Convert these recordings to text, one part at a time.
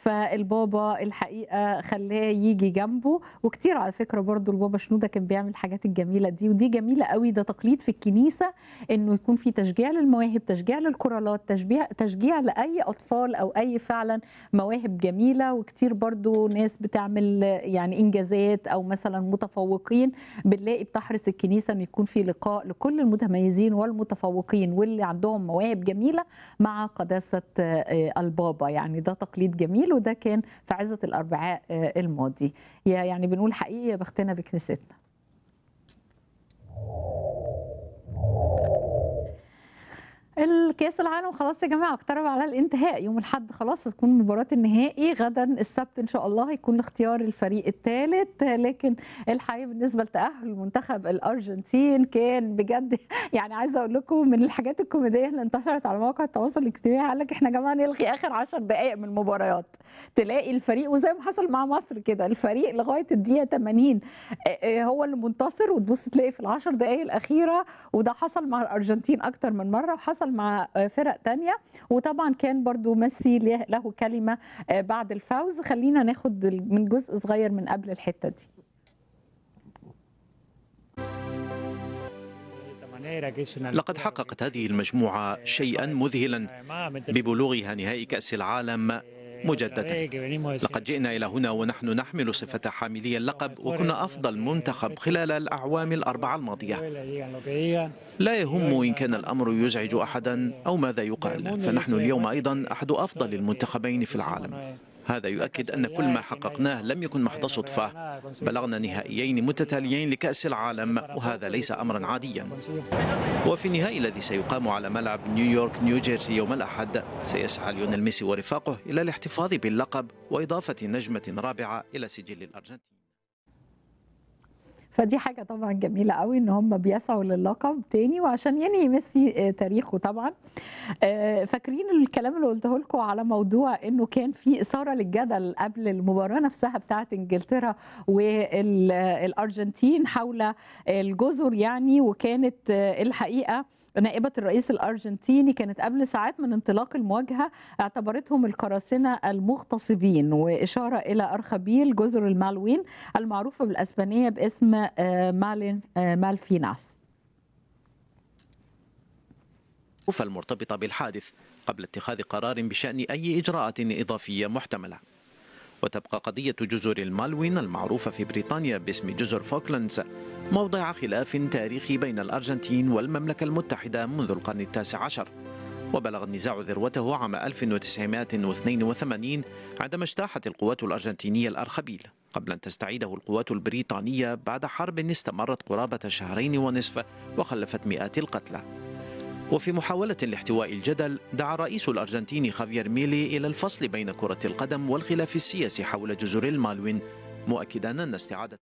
فالبابا الحقيقه خلاه يجي جنبه وكتير على فكره برضو البابا شنوده كان بيعمل الحاجات الجميله دي ودي جميله قوي ده تقليد في الكنيسه انه يكون في تشجيع للمواهب تشجيع للكورالات تشجيع تشجيع لاي اطفال او اي فعلا مواهب جميله وكتير برضو ناس بتعمل يعني انجازات او مثلا متفوقين بنلاقي بتحرص الكنيسه ان يكون في لقاء لكل المتميزين والمتفوقين واللي عندهم مواهب جميله مع قداسه البابا يعني ده تقليد جميل وده كان في عزه الاربعاء الماضي يعني بنقول حقيقي يا بختنا بكنيستنا الكاس العالم خلاص يا جماعه اقترب على الانتهاء يوم الاحد خلاص هتكون مباراه النهائي غدا السبت ان شاء الله هيكون اختيار الفريق الثالث لكن الحقيقه بالنسبه لتاهل منتخب الارجنتين كان بجد يعني عايزه اقول لكم من الحاجات الكوميديه اللي انتشرت على مواقع التواصل الاجتماعي قال لك احنا يا جماعه نلغي اخر 10 دقائق من المباريات تلاقي الفريق وزي ما حصل مع مصر كده الفريق لغايه الدقيقه 80 هو اللي منتصر وتبص تلاقي في العشر دقائق الاخيره وده حصل مع الارجنتين اكتر من مره وحصل مع فرق تانية وطبعا كان برضو ميسي له كلمة بعد الفوز خلينا ناخد من جزء صغير من قبل الحتة دي لقد حققت هذه المجموعة شيئا مذهلا ببلوغها نهائي كأس العالم مجددا لقد جئنا إلى هنا ونحن نحمل صفة حاملي اللقب وكنا أفضل منتخب خلال الأعوام الأربعة الماضية لا يهم إن كان الأمر يزعج أحدا أو ماذا يقال فنحن اليوم أيضا أحد أفضل المنتخبين في العالم هذا يؤكد أن كل ما حققناه لم يكن محض صدفة بلغنا نهائيين متتاليين لكأس العالم وهذا ليس أمرا عاديا وفي النهائي الذي سيقام على ملعب نيويورك نيوجيرسي يوم الأحد سيسعى ليونيل ميسي ورفاقه إلى الاحتفاظ باللقب وإضافة نجمة رابعة إلى سجل الأرجنتين فدي حاجه طبعا جميله قوي ان هم بيسعوا للقب تاني وعشان ينهي ميسي تاريخه طبعا فاكرين الكلام اللي قلته لكم على موضوع انه كان في اثاره للجدل قبل المباراه نفسها بتاعه انجلترا والارجنتين حول الجزر يعني وكانت الحقيقه نائبة الرئيس الأرجنتيني كانت قبل ساعات من انطلاق المواجهة اعتبرتهم القراصنة المغتصبين وإشارة إلى أرخبيل جزر المالوين المعروفة بالأسبانية باسم مالين مالفيناس المرتبطة بالحادث قبل اتخاذ قرار بشأن أي إجراءات إضافية محتملة وتبقى قضية جزر المالوين المعروفة في بريطانيا باسم جزر فوكلاندز موضع خلاف تاريخي بين الأرجنتين والمملكة المتحدة منذ القرن التاسع عشر وبلغ النزاع ذروته عام 1982 عندما اجتاحت القوات الأرجنتينية الأرخبيل قبل أن تستعيده القوات البريطانية بعد حرب استمرت قرابة شهرين ونصف وخلفت مئات القتلى وفي محاولة لاحتواء الجدل دعا الرئيس الأرجنتيني خافير ميلي إلى الفصل بين كرة القدم والخلاف السياسي حول جزر المالوين مؤكدا أن استعادة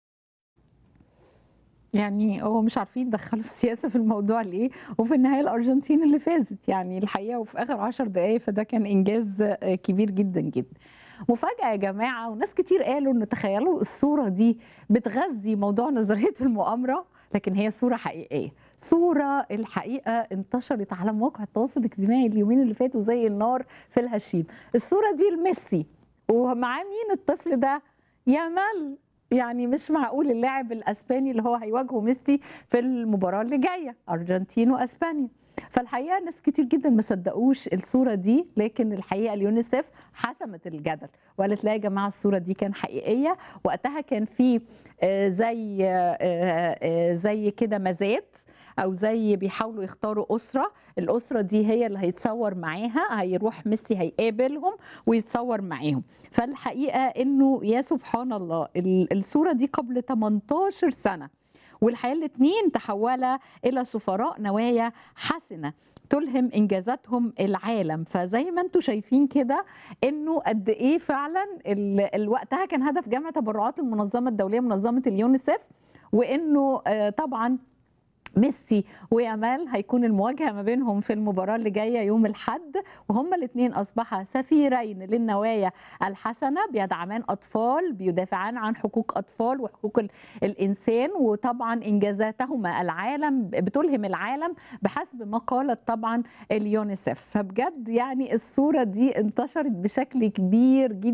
يعني هو مش عارفين يدخلوا السياسه في الموضوع ليه وفي النهايه الارجنتين اللي فازت يعني الحقيقه وفي اخر عشر دقائق فده كان انجاز كبير جدا جدا مفاجاه يا جماعه وناس كتير قالوا ان تخيلوا الصوره دي بتغذي موضوع نظريه المؤامره لكن هي صوره حقيقيه صورة الحقيقة انتشرت على مواقع التواصل الاجتماعي اليومين اللي فاتوا زي النار في الهشيم الصورة دي لميسي ومعاه مين الطفل ده يامال يعني مش معقول اللاعب الاسباني اللي هو هيواجهه ميسي في المباراه اللي جايه ارجنتين واسبانيا فالحقيقه ناس كتير جدا ما صدقوش الصوره دي لكن الحقيقه اليونيسف حسمت الجدل وقالت لا يا جماعه الصوره دي كان حقيقيه وقتها كان في زي زي كده مزاد او زي بيحاولوا يختاروا اسره الاسره دي هي اللي هيتصور معاها هيروح ميسي هيقابلهم ويتصور معاهم فالحقيقه انه يا سبحان الله الصوره دي قبل 18 سنه والحقيقه الاثنين تحولا الى سفراء نوايا حسنه تلهم انجازاتهم العالم فزي ما انتم شايفين كده انه قد ايه فعلا وقتها كان هدف جمع تبرعات المنظمه الدوليه منظمه اليونيسف وانه طبعا ميسي ويامال هيكون المواجهه ما بينهم في المباراه اللي جايه يوم الاحد وهما الاثنين اصبحا سفيرين للنوايا الحسنه بيدعمان اطفال بيدافعان عن حقوق اطفال وحقوق الانسان وطبعا انجازاتهما العالم بتلهم العالم بحسب ما قالت طبعا اليونيسف فبجد يعني الصوره دي انتشرت بشكل كبير جدا